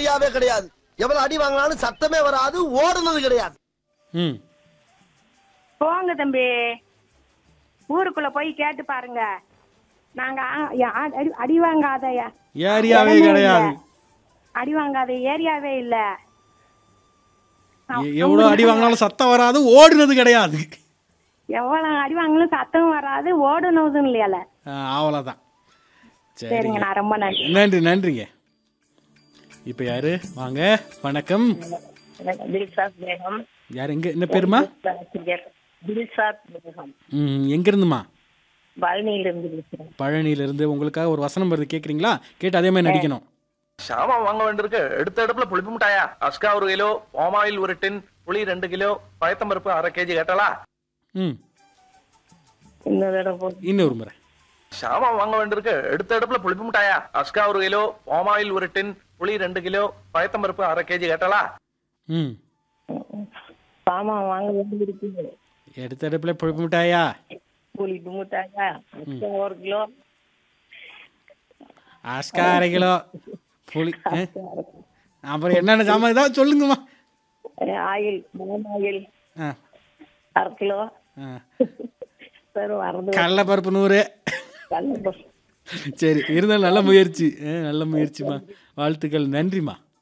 ஏரியாவே கிடையாது எவ்வளவு அடி வாங்கினாலும் சத்தமே வராது ஓடுனது கிடையாது ம் போங்க தம்பி ஊருக்குள்ள போய் கேட்டு பாருங்க நாங்க ஆ- யா- அடி அடி வாங்காத யா- ஏரியாவே இடமே கிடையாது இல்ல. அடி வாங்காத ஏரியாவே இல்ல எ- எவ்வளோ அடி வாங்கினாலும் சத்தம் வராது ஓடுனது கிடையாது எவ்வளவு அடி வாங்கினாலும் சத்தம் வராது ஓடுனதும் இல்லையால ஆ, அவ்வளோதான் சரிங்க சரிங்க நான் ரொம்ப நன்றி நன்றி நன்றிங்க இப்போ யாரு வாங்க வணக்கம் தில்சாத் பேகம் யார் எங்க என்ன பேருமா ஆசிரியர் தில்சாத் பேகம் ம் எங்கேருந்துமா பழனியிலிருந்து பேசுறேன் பழனியிலேருந்து உங்களுக்காக ஒரு வசனம் வருது கேட்குறீங்களா கேட்டு அதே மாதிரி நடிக்கணும் சாமான் வாங்க வேண்டியிருக்கு எடுத்த அடுப்புல புளிப்பு மிட்டாயா அஸ்கா ஒரு கிலோ பாமாயில் ஒரு டின் புளி ரெண்டு கிலோ பயத்தம்பருப்பு அரை கேஜி கேட்டலா ம் இன்னொரு தடவை போட்டு இன்னொரு முறை சாமான் வாங்க வேண்டியிருக்கு எடுத்த அடுப்புல புளிப்பு மிட்டாயா அஸ்கா ஒரு கிலோ பாமாயில் ஒரு டின் புளி ரெண்டு கிலோ பயத்தம்பருப்பு அரை கேஜி கேட்டலா ம் சாமான் வாங்க வேண்டி இருக்குது எடுத்த அடுப்பில் புழுப்பு மிட்டாயா புளி முட்டாயா அக்கா ஒரு கிலோ அஸ்கா அரை கிலோ புளி ஆ? அப்புறம் என்னென்ன சாமான் ஏதாவது சொல்லுங்கம்மா அஹ் ஆயில் பாம் ஆயில் ஆ அரை கிலோ ஆ சார் வரது கடலைப்பருப்பு நூறு கடலை சரி இருந்தாலும் நல்ல முயற்சி ஆ, நல்ல முயற்சிம்மா வாழ்த்துக்கள் நன்றிம்மா